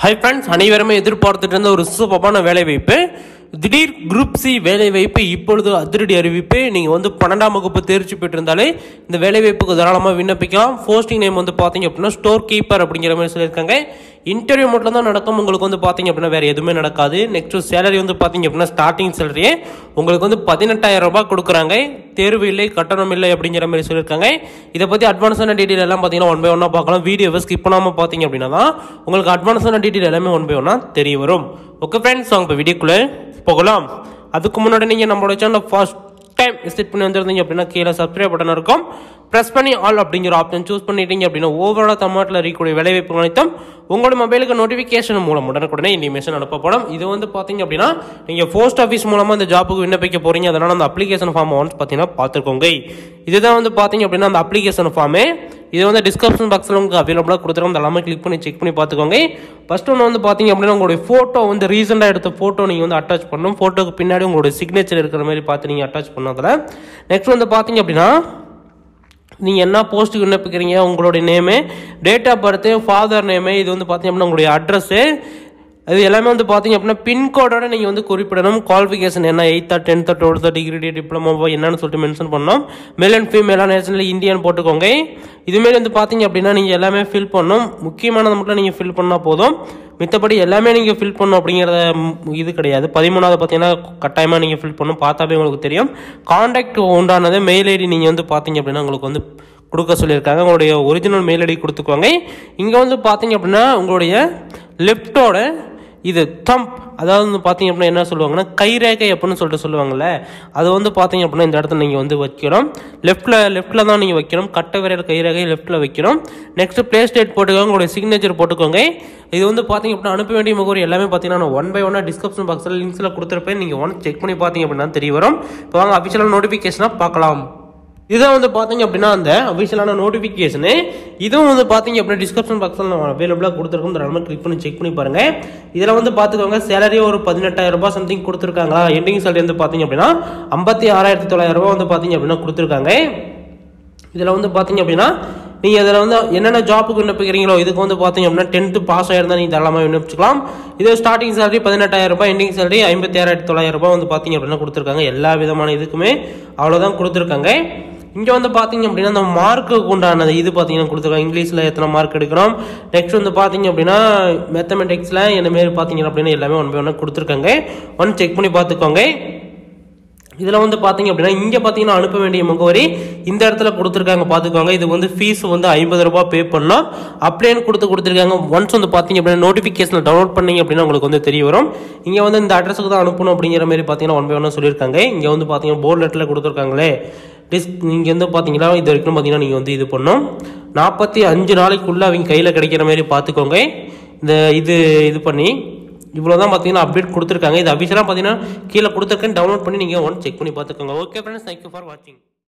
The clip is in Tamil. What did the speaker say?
ஹை ஃப்ரெண்ட்ஸ் அனைவருமே எதிர்பார்த்துட்டு இருந்த ஒரு சூப்பரான வேலை வாய்ப்பு திடீர் குரூப் சி வேலை வாய்ப்பு இப்பொழுது அதிரடி அறிவிப்பு நீங்கள் வந்து பன்னெண்டாம் வகுப்பு தேர்ச்சி பெற்றிருந்தாலே இந்த வேலை வாய்ப்புக்கு தாராளமாக விண்ணப்பிக்கலாம் போஸ்டிங் நேம் வந்து பார்த்தீங்க அப்படின்னா ஸ்டோர் கீப்பர் அப்படிங்கிற மாதிரி சொல்லியிருக்காங்க இன்டர்வியூ மட்டும் தான் நடக்கும் உங்களுக்கு வந்து பார்த்தீங்க அப்படின்னா வேறு எதுவுமே நடக்காது நெக்ஸ்ட் சேலரி வந்து பார்த்தீங்க அப்படின்னா ஸ்டார்டிங் சேலரியே உங்களுக்கு வந்து பதினெட்டாயிரம் ரூபாய் கொடுக்குறாங்க தேர்வு இல்லை கட்டணம் இல்லை அப்படிங்கிற மாதிரி சொல்லியிருக்காங்க இதை பற்றி அட்வான்ஸான டீட்டெயில் எல்லாம் பார்த்தீங்கன்னா ஒன் பை ஒன்னாக பார்க்கலாம் வீடியோவை ஸ்கிப் பண்ணாமல் பார்த்தீங்க அப்படின்னா தான் உங்களுக்கு அட்வான்ஸான டீட்டெயில் எல்லாமே ஒன் பை ஒன்னாக தெரிய வரும் ஓகே ஃப்ரெண்ட்ஸ் அவங்க இப்போ வீடியோக்குள்ளே போகலாம் அதுக்கு முன்னாடி நீங்கள் நம்மளோட சேனல் ஃபர்ஸ்ட் டைம் விசிட் பண்ணி வந்திருந்தீங்க அப்படின்னா கீழே சப்ஸ்கிரைப் பட்டன் இருக்கும் ப்ரெஸ் பண்ணி ஆல் அப்படிங்கிற ஆப்ஷன் சூஸ் பண்ணிட்டீங்க அப்படின்னா ஓவரால் தமிழ்நாட்டில் இருக்கக்கூடிய வேலைவாய்ப்பு அனைத்தும் உங்களோட மொபைலுக்கு நோட்டிஃபிகேஷன் மூலம் உடனுக்குடனே இனிமேஷன் அனுப்பப்படும் இது வந்து பார்த்தீங்க அப்படின்னா நீங்கள் போஸ்ட் ஆஃபீஸ் மூலமாக இந்த ஜாப்புக்கு விண்ணப்பிக்க போகிறீங்க அதனால் அந்த அப்ளிகேஷன் ஃபார்ம் ஒன்ஸ் பார்த்தீங்கன்னா பார்த்துக்கோங்க இதுதான் வந்து பார்த்தீங்க அப்படின்னா அந்த அப்ளிகேஷன் ஃபார்மு இது வந்து டிஸ்கிரிப்ஷன் பாக்ஸில் உங்களுக்கு அவைலபிளாக கொடுத்துருக்கோம் அந்த எல்லாமே கிளிக் பண்ணி செக் பண்ணி பார்த்துக்கோங்க ஃபர்ஸ்ட் ஒன்று வந்து பார்த்தீங்க அப்படின்னா உங்களுடைய ஃபோட்டோ வந்து ரீசெண்டாக எடுத்த ஃபோட்டோ நீங்கள் வந்து அட்டாச் பண்ணணும் ஃபோட்டோக்கு பின்னாடி உங்களுடைய சிக்னேச்சர் இருக்கிற மாதிரி பார்த்து நீங்கள் அட்டாச் பண்ணதில் நெக்ஸ்ட் வந்து பார்த்தீங்க அப்படின்னா நீங்கள் என்ன போஸ்ட்டுக்கு விண்ணப்பிக்கிறீங்க உங்களுடைய name date of birth father name இது வந்து பார்த்தீங்க அப்படின்னா உங்களுடைய அட்ரஸ்ஸு அது எல்லாமே வந்து பார்த்தீங்க அப்படின்னா பின்கோடோட நீங்கள் வந்து குறிப்பிடணும் குவாலிஃபிகேஷன் என்ன எயித்தா டென்த்தா டுவெல்த்தா டிகிரி டிப்ளமோவா என்னன்னு சொல்லிட்டு மென்ஷன் பண்ணணும் மேல் அண்ட் ஃபீமேலாக நேஷனல் இந்தியன் போட்டுக்கோங்க இதுமாரி வந்து பார்த்தீங்க அப்படின்னா நீங்கள் எல்லாமே ஃபில் பண்ணணும் முக்கியமானது மட்டும் நீங்கள் ஃபில் பண்ணால் போதும் மித்தபடி எல்லாமே நீங்கள் ஃபில் பண்ணணும் அப்படிங்கிறத ம், இது கிடையாது பதிமூணாவது பார்த்தீங்கன்னா கட்டாயமாக நீங்கள் ஃபில் பண்ணணும் பார்த்தாவே உங்களுக்கு தெரியும் காண்டாக்ட் உண்டானது மெயில் ஐடி நீங்கள் வந்து பார்த்தீங்க அப்படின்னா உங்களுக்கு வந்து கொடுக்க சொல்லியிருக்காங்க உங்களுடைய ஒரிஜினல் மெயில் ஐடி கொடுத்துக்கோங்க இங்கே வந்து பார்த்தீங்க அப்படின்னா உங்களுடைய லெஃப்டோட இது தம்ப் அதாவது வந்து பார்த்தீங்க அப்படின்னா என்ன சொல்லுவாங்கன்னா கைரேகை அப்படின்னு சொல்லிட்டு சொல்லுவாங்கல்ல அது வந்து பார்த்தீங்க அப்படின்னா இந்த இடத்துல நீங்கள் வந்து வைக்கணும் லெஃப்ட்டில் லெஃப்ட்டில் தான் நீங்கள் வைக்கணும் கட்டை விரல் கைரேகை லெஃப்ட்டில் வைக்கணும் நெக்ஸ்ட் ப்ளே ஸ்டேட் போட்டுக்கோங்க உங்களுடைய சிக்னேச்சர் போட்டுக்கோங்க இது வந்து பார்த்தீங்க அப்படின்னா அனுப்ப வேண்டிய முகவரி எல்லாமே பார்த்தீங்கன்னா நான் ஒன் பை ஒன்னாக டிஸ்கிரிப்ஷன் பாக்ஸில் லிங்க்ஸில் கொடுத்துருப்பேன் நீங்கள் ஒன் செக் பண்ணி பார்த்தீங்க அப்படின்னா தெரிய வரும் இப்போ வாங்க அஃபிஷியலாக நோட்டிஃபிகேஷனாக பார்க்கலாம் இதான் வந்து பார்த்தீங்க அப்படின்னா அந்த அஃபிஷியலான நோட்டிஃபிகேஷனு இதுவும் வந்து பார்த்தீங்க அப்படின்னா டிஸ்கிரிப்ஷன் பாக்ஸில் நான் அவைலபிளாக கொடுத்துருக்கோம் தாராளமாக கிளிக் பண்ணி செக் பண்ணி பாருங்க இதில் வந்து பார்த்துக்கோங்க சேலரி ஒரு பதினெட்டாயிரம் ரூபாய் சம்திங் கொடுத்துருக்காங்களா எண்டிங் சேலரி வந்து பார்த்தீங்க அப்படின்னா ஐம்பத்தி ஆறாயிரத்தி தொள்ளாயிரம் ரூபாய் வந்து பார்த்தீங்க அப்படின்னா கொடுத்துருக்காங்க இதில் வந்து பார்த்தீங்க அப்படின்னா நீங்கள் இதில் வந்து என்னென்ன ஜாப்புக்கு விண்ணப்பிக்கிறீங்களோ இதுக்கு வந்து பார்த்தீங்க அப்படின்னா டென்த்து பாஸ் ஆயிருந்தா நீங்கள் தாராளமாக விண்ணப்பிச்சுக்கலாம் இது ஸ்டார்டிங் சேலரி பதினெட்டாயிரம் ரூபாய் எண்டிங் சேலரி ஐம்பத்தி ஆறாயிரத்தி தொள்ளாயிரம் ரூபாய் வந்து பார்த்தீங்க அப்படின்னா கொடுத்துருக்காங்க எல்லா விதமான இதுக்குமே அவ்வளோதான் கொடுத்துருக்காங்க இங்கே வந்து பார்த்தீங்க அப்படின்னா அந்த மார்க்குக்கு உண்டானது இது பார்த்தீங்கன்னா கொடுத்துருக்காங்க இங்கிலீஷில் எத்தனை மார்க் எடுக்கிறோம் நெக்ஸ்ட் வந்து பார்த்தீங்க அப்படின்னா மேத்தமெட்டிக்ஸில் என்ன மாரி பார்த்தீங்க அப்படின்னா எல்லாமே ஒன் பை ஒன்று கொடுத்துருக்காங்க ஒன் செக் பண்ணி பார்த்துக்கோங்க இதில் வந்து பார்த்தீங்க அப்படின்னா இங்கே பார்த்தீங்கன்னா அனுப்ப வேண்டிய முகவரி இந்த இடத்துல கொடுத்துருக்காங்க பார்த்துக்கோங்க இது வந்து ஃபீஸ் வந்து ஐம்பது ரூபாய் பே பண்ணோம் அப்படியே கொடுத்து கொடுத்துருக்காங்க ஒன்ஸ் வந்து பார்த்தீங்க அப்படின்னா நோட்டிஃபிகேஷன் டவுன்லோட் பண்ணீங்க அப்படின்னா உங்களுக்கு வந்து தெரிய வரும் இங்கே வந்து இந்த அட்ரஸுக்கு தான் அனுப்பணும் அப்படிங்கிற மாதிரி பார்த்தீங்கன்னா ஒன் பை ஒன்னாக சொல்லியிருக்காங்க இங்கே வந்து பார்த்தீங்கன்னா போர்டு லெட்டரில் கொடுத்துருக்காங்களே டிஸ் நீங்கள் வந்து பார்த்தீங்கன்னா இது வரைக்கும் பார்த்தீங்கன்னா நீங்கள் வந்து இது பண்ணணும் நாற்பத்தி அஞ்சு நாளைக்குள்ளே அவங்க கையில் கிடைக்கிற மாதிரி பார்த்துக்கோங்க இந்த இது இது பண்ணி இவ்வளோ தான் பார்த்தீங்கன்னா அப்டேட் கொடுத்துருக்காங்க இது அபிஷியலாக பார்த்தீங்கன்னா கீழே கொடுத்துருக்கேன் டவுன்லோட் பண்ணி நீங்கள் ஒன் செக் பண்ணி பார்த்துக்கோங்க ஓகே ஃப்ரெண்ட்ஸ் தேங்க்யூ ஃபார் வாட்சிங்